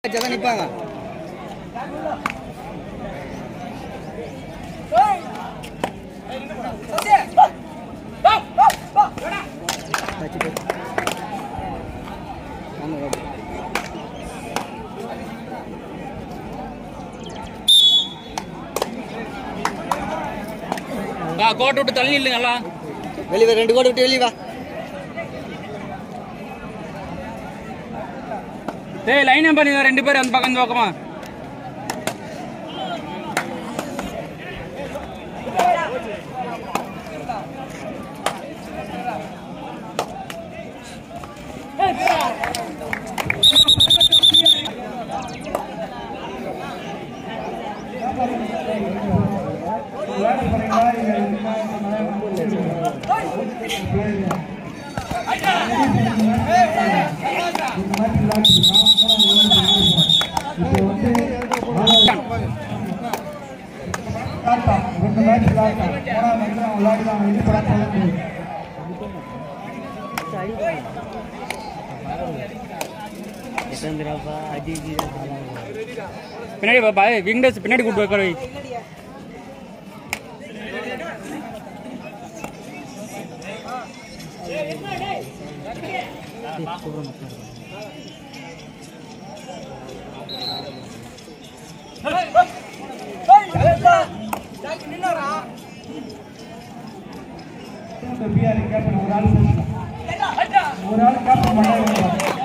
தான் நிற்பாங்க கோட்டை விட்டு தள்ளி இல்லைங்களா வெளியே ரெண்டு கோடி விட்டு வெளியே வா டேய் லைன் நம்பர் ரெண்டு பேர் அந்த பக்கம் இந்த பக்கமா பின்னாடி பாப்பா விங்டர்ஸ் பின்னாடி கூட்டு போய் வை ஒரு ஆள் கேப்டன் பண்ண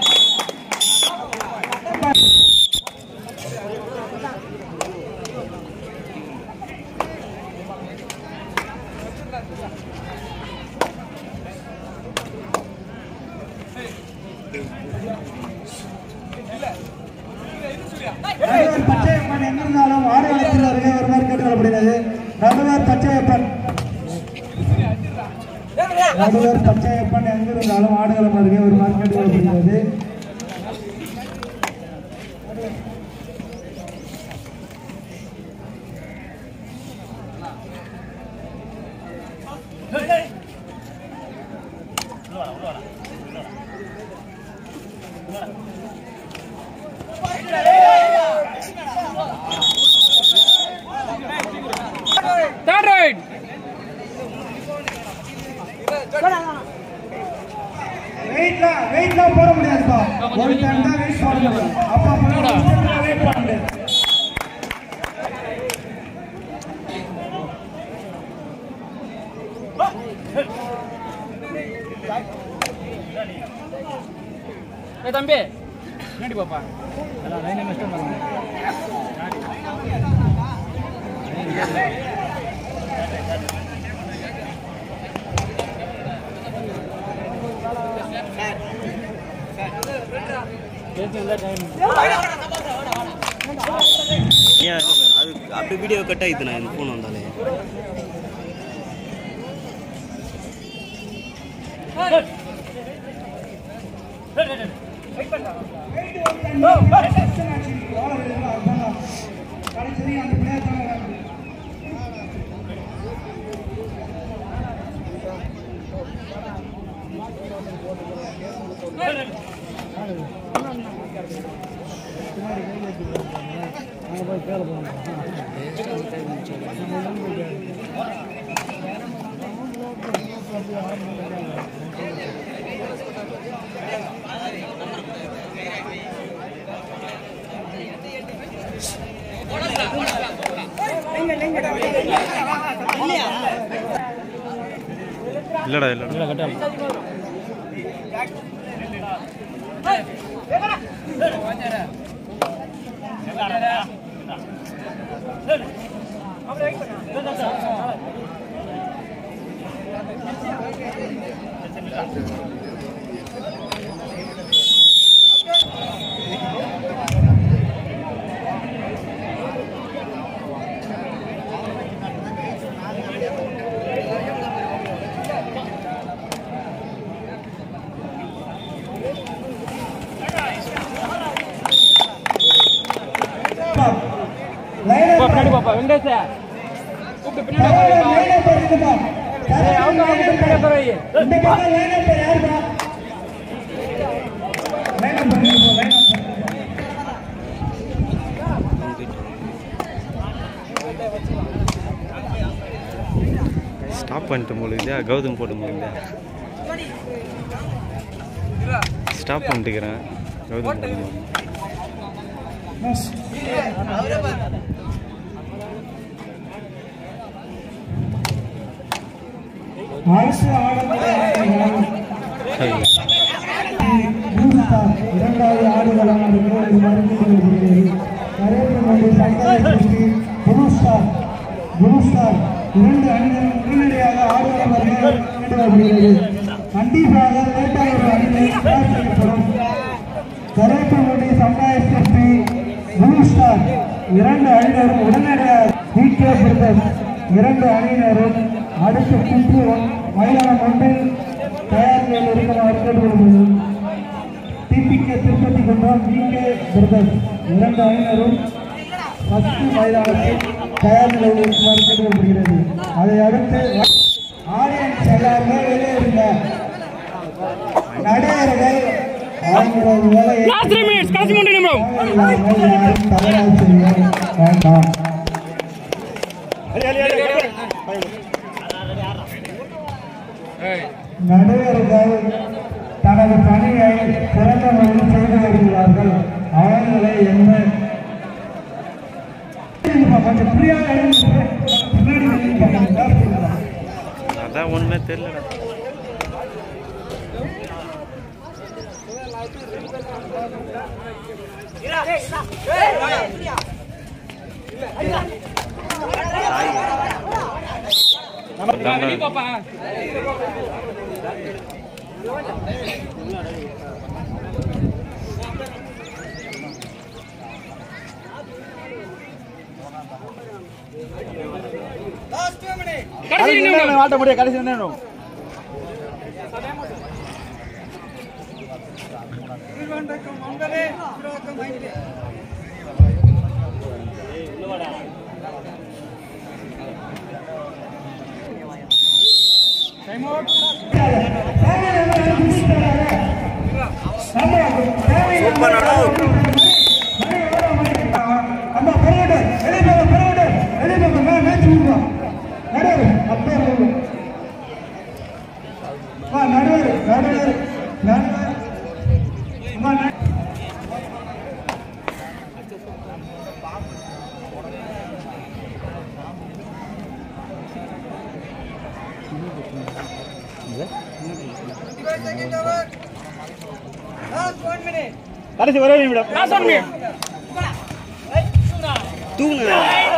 நடுவர் பச்சையப்பன் எங்கிருந்தாலும் ஆடு வளத்தில் அருகே வருமாறு கேட்டுக்கொள்ளப்படுகிறது நடுவர் பச்சையப்பன் நடுவர் பச்சையப்பன் எங்கிருந்தாலும் ஆடுகளம் அருகே வருமாறு கேட்டுக்கொள்ளப்படுகிறது தேர்ட் ரைட் வெயிட்லாம் வெயிட்லாம் போட முடியாதுப்பா ஒரு டைம் தான் வெயிட் போட முடியும் அப்பா அப்பா வெயிட் பண்ண முடியாது ஏ தம்பி பின்னாடி பாப்பா அதான் லைன் மிஸ்டேக் பண்ணுங்க ஏன் அது அப்படி வீடியோ கட் ஆயிடுது நான் இந்த ஃபோன் வந்தாலே கடைசி அந்த பிளேயர் தான் விளையாடணும். இல்லடா இல்லடா லைனை பா, பின்னாடி பாப்பா வெங்கடேஷ் கூப்பிட்டு பின்னாடி தலைவர் பாப்பா. லைனை போட்டுக்கப்பா. ஏய், அவங்க அவங்க பின்னாடி உட்கார வை. இந்த பக்கம் லைனை பேர் யாருப்பா லைனை போட்டுக்கப்பா, லைனை போட்டுக்கப்பா. ஸ்டாப் பண்ணிட்டு போலுதா கௌதம் போட்டு போலுதா ஸ்டாப் பண்ணிட்டுக்கிறேன் கௌதம் போட்டு போகுது. அரசு ஆடக்கூடிய சரி. பூஸ்டார் இரண்டாவது ஆடுகளம் அது கோவில் மருந்து வருகிறது நரேந்திர மோடி சர்க்கார் திருஷ்டி பூஸ்டார் பூஸ்டார் இரண்டு அணிகளும் உடனடியாக ஆடுகளம் வருகிறது வருகிறது கண்டிப்பாக லேட்டாக ஒரு அணியை தயார் செய்யப்படும் நரேந்திர மோடி சமுதாய திருஷ்டி பூஸ்டார் இரண்டு அணியினரும் உடனடியாக விகே பிரதர் இரண்டு அணியினரும் அடுத்த சுற்று மைதானம் ஒன்றில் தயார் நிலையில் இருக்குமாறு கேட்டுக்கொள்கிறது டிபிகே திருப்பதி குன்றம் விகே பிரதர்ஸ் இரண்டு அணியினரும் பத்து மைதானத்தில் தயார் நிலையில் இருக்குமாறு கேட்டுக்கொள்ளப்படுகிறது அதை அடுத்து ஆடியன்ஸ் எல்லாருமே வெளியே இருங்க நடிகர்கள் அவங்களோட வேலையை லாஸ்ட் த்ரீ மினிட்ஸ் கடைசி மூன்று நிமிடம் யாரும் தவறாக செய்ய வேண்டாம் நடுவர்கள் தனது பணியை சிறந்த முறையில் செய்து வருகிறார்கள் அவர்களை எந்த கொஞ்சம் ஃப்ரீயாக பின்னாடி வந்து பாருங்க. அதான் ஒன்றுமே தெரியலடா வெளியே பாப்பா கடைசி நிமிடம் ஆட்ட முடியும் கடைசி நேரம் அம்மா பரவாயில்ல வெளியே போங்க பரவாயில்ல வெளியே போங்க நான் மேட்ச் விடுவோம் நடுவர் அப்படியே போகும் அம்மா நடுவர் நடுவர் நடுவர் அம்மா நடு- கடைசி ஒரே நிமிடம் லாஸ்ட் ஒன் மினிட் தூங்க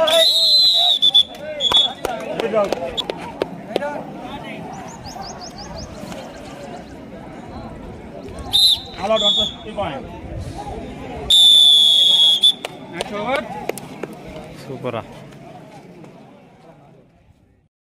all out one plus three point match over சூப்பரா